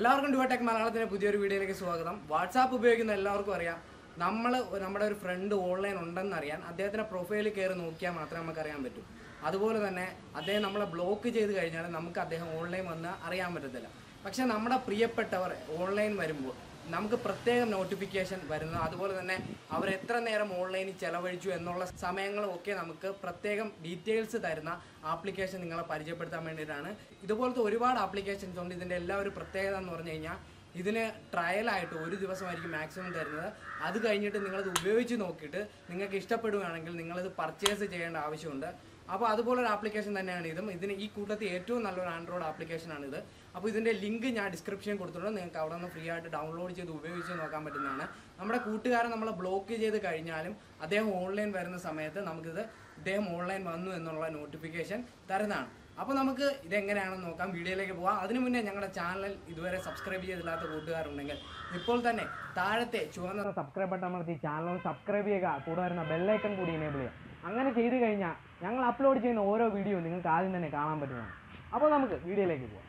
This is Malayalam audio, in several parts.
എല്ലാവർക്കും ഡുവടെക് മലയാളത്തിന്റെ പുതിയൊരു വീഡിയോയിലേക്ക് സ്വാഗതം വാട്സാപ്പ് ഉപയോഗിക്കുന്ന എല്ലാവർക്കും അറിയാം നമ്മൾ നമ്മുടെ ഒരു ഫ്രണ്ട് ഓൺലൈൻ ഉണ്ടെന്നറിയാൻ അദ്ദേഹത്തിന്റെ പ്രൊഫൈലിൽ കയറി നോക്കിയാൽ മാത്രമേ നമുക്ക് അറിയാൻ പറ്റൂ അതുപോലെ തന്നെ അദ്ദേഹം നമ്മളെ ബ്ലോക്ക് ചെയ്ത് കഴിഞ്ഞാൽ നമുക്ക് അദ്ദേഹം ഓൺലൈൻ വന്ന് അറിയാൻ പറ്റത്തില്ല പക്ഷെ നമ്മുടെ പ്രിയപ്പെട്ടവർ ഓൺലൈൻ വരുമ്പോൾ നമുക്ക് പ്രത്യേകം നോട്ടിഫിക്കേഷൻ വരുന്നു അതുപോലെ തന്നെ അവർ എത്ര നേരം ഓൺലൈനിൽ ചെലവഴിച്ചു എന്നുള്ള സമയങ്ങളും ഒക്കെ നമുക്ക് പ്രത്യേകം ഡീറ്റെയിൽസ് തരുന്ന ആപ്ലിക്കേഷൻ നിങ്ങളെ പരിചയപ്പെടുത്താൻ വേണ്ടിയിട്ടാണ് ഇതുപോലത്തെ ഒരുപാട് ആപ്ലിക്കേഷൻസ് ഉണ്ട് ഇതിൻ്റെ എല്ലാ ഒരു പ്രത്യേകത എന്ന് പറഞ്ഞു കഴിഞ്ഞാൽ ഇതിന് ട്രയലായിട്ട് ഒരു ദിവസമായിരിക്കും മാക്സിമം തരുന്നത് അത് കഴിഞ്ഞിട്ട് നിങ്ങളത് ഉപയോഗിച്ച് നോക്കിയിട്ട് നിങ്ങൾക്ക് ഇഷ്ടപ്പെടുകയാണെങ്കിൽ നിങ്ങളിത് പർച്ചേസ് ചെയ്യേണ്ട ആവശ്യമുണ്ട് അപ്പോൾ അതുപോലൊരു ആപ്ലിക്കേഷൻ തന്നെയാണ് ഇതും ഇതിന് ഈ കൂട്ടത്തിൽ ഏറ്റവും നല്ലൊരു ആൻഡ്രോയിഡ് ആപ്ലിക്കേഷനാണ് ഇത് അപ്പോൾ ഇതിൻ്റെ ലിങ്ക് ഞാൻ ഡിസ്ക്രിപ്ഷൻ കൊടുത്തിട്ടുണ്ട് നിങ്ങൾക്ക് അവിടെ നിന്ന് ഫ്രീ ആയിട്ട് ഡൗൺലോഡ് ചെയ്ത് ഉപയോഗിച്ച് നോക്കാൻ പറ്റുന്നതാണ് നമ്മുടെ കൂട്ടുകാരൻ നമ്മളെ ബ്ലോക്ക് ചെയ്ത് കഴിഞ്ഞാലും അദ്ദേഹം ഓൺലൈൻ വരുന്ന സമയത്ത് നമുക്കിത് ഇദ്ദേഹം ഓൺലൈൻ വന്നു എന്നുള്ള നോട്ടിഫിക്കേഷൻ തരുന്നതാണ് അപ്പോൾ നമുക്ക് ഇതെങ്ങനെയാണെന്ന് നോക്കാം വീഡിയോയിലേക്ക് പോകാം അതിനു മുന്നേ ഞങ്ങളുടെ ചാനൽ ഇതുവരെ സബ്സ്ക്രൈബ് ചെയ്തില്ലാത്ത കൂട്ടുകാരുണ്ടെങ്കിൽ ഇപ്പോൾ തന്നെ താഴത്തെ ചുവന്ന സബ്സ്ക്രൈബ് ബട്ടൺ അമർത്തി ചാനൽ സബ്സ്ക്രൈബ് ചെയ്യുക കൂടെ വരുന്ന ബെല്ലൈക്കൺ കൂടി എനേബിൾ ചെയ്യുക അങ്ങനെ ചെയ്തു കഴിഞ്ഞാൽ ഞങ്ങൾ അപ്ലോഡ് ചെയ്യുന്ന ഓരോ വീഡിയോ നിങ്ങൾക്ക് ആദ്യം തന്നെ കാണാൻ പറ്റുന്നതാണ് അപ്പോൾ നമുക്ക് വീഡിയോയിലേക്ക് പോകാം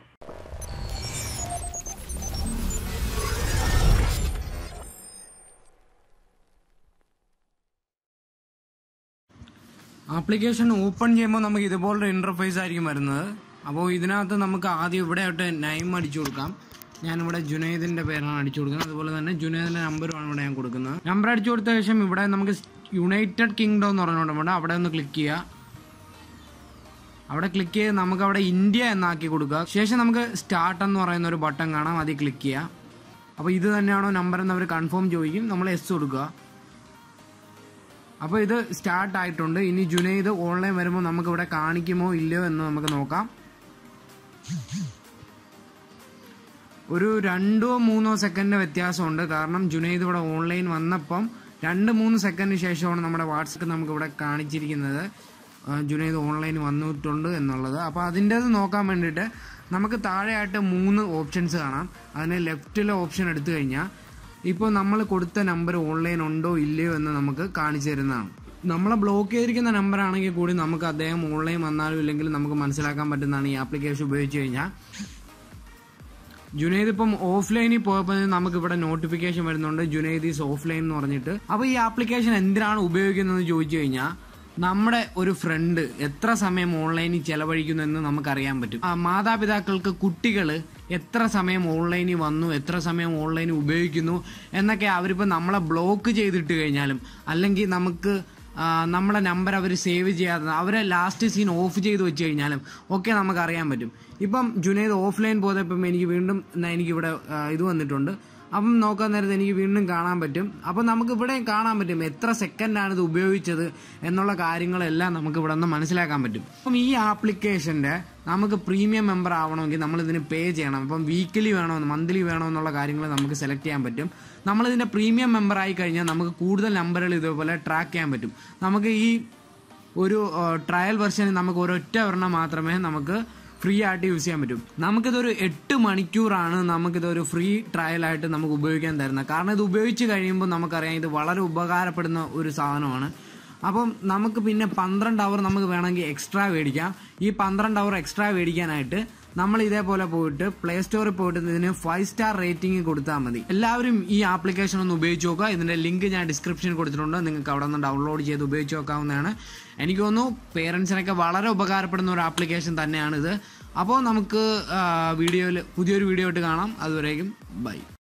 ആപ്ലിക്കേഷൻ ഓപ്പൺ ചെയ്യുമ്പോൾ നമുക്ക് ഇതുപോലൊരു ഇന്റർഫേസ് ആയിരിക്കും വരുന്നത് അപ്പോൾ ഇതിനകത്ത് നമുക്ക് ആദ്യം ഇവിടെ ആയിട്ട് നൈം അടിച്ചു കൊടുക്കാം ഞാനിവിടെ ജുനൈദിന്റെ പേരാണ് അടിച്ചു കൊടുക്കുന്നത് അതുപോലെ തന്നെ ജുനൈദിന്റെ നമ്പറുമാണ് ഇവിടെ ഞാൻ കൊടുക്കുന്നത് നമ്പർ അടിച്ചു കൊടുത്ത ശേഷം ഇവിടെ നമുക്ക് യുണൈറ്റഡ് കിങ്ഡം എന്ന് പറഞ്ഞുകൊണ്ട് അവിടെ ഒന്ന് ക്ലിക്ക് ചെയ്യുക അവിടെ ക്ലിക്ക് ചെയ്ത് നമുക്ക് അവിടെ ഇന്ത്യ എന്നാക്കി കൊടുക്കുക ശേഷം നമുക്ക് സ്റ്റാർട്ട് എന്ന് പറയുന്ന ഒരു ബട്ടൺ കാണാം അതിൽ ക്ലിക്ക് ചെയ്യുക അപ്പോൾ ഇത് തന്നെയാണോ നമ്പർ എന്ന് അവർ കൺഫേം ചോദിക്കും നമ്മൾ എസ് കൊടുക്കുക അപ്പോൾ ഇത് സ്റ്റാർട്ട് ആയിട്ടുണ്ട് ഇനി ജുനൈദ് ഓൺലൈൻ വരുമ്പോൾ നമുക്ക് ഇവിടെ കാണിക്കുമോ ഇല്ലയോ എന്ന് നമുക്ക് നോക്കാം ഒരു രണ്ടോ മൂന്നോ സെക്കൻഡ് വ്യത്യാസമുണ്ട് കാരണം ജുനൈദ് ഇവിടെ ഓൺലൈൻ വന്നപ്പം രണ്ട് മൂന്ന് സെക്കൻഡിന് ശേഷമാണ് നമ്മുടെ വാട്സപ്പ് നമുക്ക് ഇവിടെ കാണിച്ചിരിക്കുന്നത് ആ, ജുനൈദ് ഓൺലൈൻ വന്നിട്ടുണ്ട് എന്നുള്ളത് അപ്പോൾ അതിൻ്റെത് നോക്കാൻ വേണ്ടിയിട്ട് നമുക്ക് താഴെയായിട്ട് മൂന്ന് ഓപ്ഷൻസ് കാണാം അതിന് ലെഫ്റ്റിലെ ഓപ്ഷൻ എടുത്തു കഴിഞ്ഞാൽ ഇപ്പോൾ നമ്മൾ കൊടുത്ത നമ്പർ ഓൺലൈൻ ഉണ്ടോ ഇല്ലയോ എന്ന് നമുക്ക് കാണിച്ചു തരുന്നതാണ് നമ്മളെ ബ്ലോക്ക് ചെയ്തിരിക്കുന്ന നമ്പർ ആണെങ്കിൽ കൂടി നമുക്ക് അദ്ദേഹം ഓൺലൈൻ വന്നാലും ഇല്ലെങ്കിലും നമുക്ക് മനസ്സിലാക്കാൻ പറ്റുന്നതാണ് ഈ ആപ്ലിക്കേഷൻ ഉപയോഗിച്ച് കഴിഞ്ഞാൽ ജുനൈദ് ഇപ്പം ഓഫ്ലൈനിൽ പോയപ്പോൾ നമുക്ക് ഇവിടെ നോട്ടിഫിക്കേഷൻ വരുന്നുണ്ട് ജുനൈദ് ഈസ് ഓഫ്ലൈൻ എന്ന് പറഞ്ഞിട്ട് അപ്പോൾ ഈ ആപ്ലിക്കേഷൻ എന്തിനാണ് ഉപയോഗിക്കുന്നത് ചോദിച്ചു കഴിഞ്ഞാൽ നമ്മുടെ ഒരു ഫ്രണ്ട് എത്ര സമയം ഓൺലൈനിൽ ചെലവഴിക്കുന്നു എന്ന് നമുക്കറിയാൻ പറ്റും ആ മാതാപിതാക്കൾക്ക് കുട്ടികൾ എത്ര സമയം ഓൺലൈനിൽ വന്നു എത്ര സമയം ഓൺലൈനിൽ ഉപയോഗിക്കുന്നു എന്നൊക്കെ അവരിപ്പോൾ നമ്മളെ ബ്ലോക്ക് ചെയ്തിട്ട് കഴിഞ്ഞാലും അല്ലെങ്കിൽ നമുക്ക് ആ, നമ്മുടെ നമ്പർ അവർ സേവ് ചെയ്യാതെ അവരെ ലാസ്റ്റ് സീൻ ഓഫ് ചെയ്ത് വെച്ച് കഴിഞ്ഞാലും ഒക്കെ നമുക്ക് അറിയാൻ പറ്റും ഇപ്പം ജുനൈദ് ഓഫ്ലൈൻ പോയപ്പം എനിക്ക് വീണ്ടും ന- എനിക്കിവിടെ ആ, ഇത് വന്നിട്ടുണ്ട് അപ്പം നോക്കാൻ നേരത്ത് എനിക്ക് വീണ്ടും കാണാൻ പറ്റും അപ്പം നമുക്ക് ഇവിടെ കാണാൻ പറ്റും എത്ര സെക്കൻഡാണ് ഇത് ഉപയോഗിച്ചത് എന്നുള്ള കാര്യങ്ങളെല്ലാം നമുക്ക് ഇവിടെ നിന്ന് മനസ്സിലാക്കാൻ പറ്റും അപ്പം ഈ ആപ്ലിക്കേഷന്റെ നമുക്ക് പ്രീമിയം മെമ്പർ ആവണമെങ്കിൽ നമ്മൾ ഇതിന് പേ ചെയ്യണം അപ്പം വീക്കിലി വേണോ മന്ത്ലി വേണോ എന്നുള്ള കാര്യങ്ങൾ നമുക്ക് സെലക്ട് ചെയ്യാൻ പറ്റും നമ്മൾ ഇതിന്റെ പ്രീമിയം മെമ്പർ ആയി കഴിഞ്ഞാൽ നമുക്ക് കൂടുതൽ നമ്പറുകൾ ഇതേപോലെ ട്രാക്ക് ചെയ്യാൻ പറ്റും നമുക്ക് ഈ ഒരു ട്രയൽ വെർഷനിൽ നമുക്ക് ഒരൊറ്റ ഒരെണ്ണം മാത്രമേ നമുക്ക് ഫ്രീ ആയിട്ട് യൂസ് ചെയ്യാൻ പറ്റും നമുക്കിതൊരു എട്ട് മണിക്കൂറാണ് നമുക്കിതൊരു ഫ്രീ ട്രയൽ ആയിട്ട് നമുക്ക് ഉപയോഗിക്കാൻ തരുന്നത് കാരണം ഇത് ഉപയോഗിച്ച് കഴിയുമ്പോൾ നമുക്കറിയാം ഇത് വളരെ ഉപകാരപ്പെടുന്ന ഒരു സാധനമാണ് അപ്പം നമുക്ക് പിന്നെ പന്ത്രണ്ട് അവർ നമുക്ക് വേണമെങ്കിൽ എക്സ്ട്രാ മേടിക്കാം ഈ പന്ത്രണ്ട് അവർ എക്സ്ട്രാ മേടിക്കാനായിട്ട് നമ്മൾ ഇതേപോലെ പോയിട്ട് പ്ലേ സ്റ്റോറിൽ പോയിട്ട് ഇതിന് ഫൈവ് സ്റ്റാർ റേറ്റിംഗ് കൊടുത്താൽ മതി എല്ലാവരും ഈ ആപ്ലിക്കേഷൻ ഒന്ന് ഉപയോഗിച്ച് നോക്കുക ഇതിന്റെ ലിങ്ക് ഞാൻ ഡിസ്ക്രിപ്ഷനിൽ കൊടുത്തിട്ടുണ്ട് നിങ്ങൾക്ക് അവിടെ നിന്ന് ഡൗൺലോഡ് ചെയ്ത് ഉപയോഗിച്ച് നോക്കാവുന്നതാണ് എനിക്ക് തോന്നുന്നു പേരൻസിനൊക്കെ വളരെ ഉപകാരപ്പെടുന്ന ഒരു ആപ്ലിക്കേഷൻ തന്നെയാണ് ഇത് അപ്പോൾ നമുക്ക് വീഡിയോയിൽ പുതിയൊരു വീഡിയോ ആയിട്ട് കാണാം അതുവരേക്കും ബൈ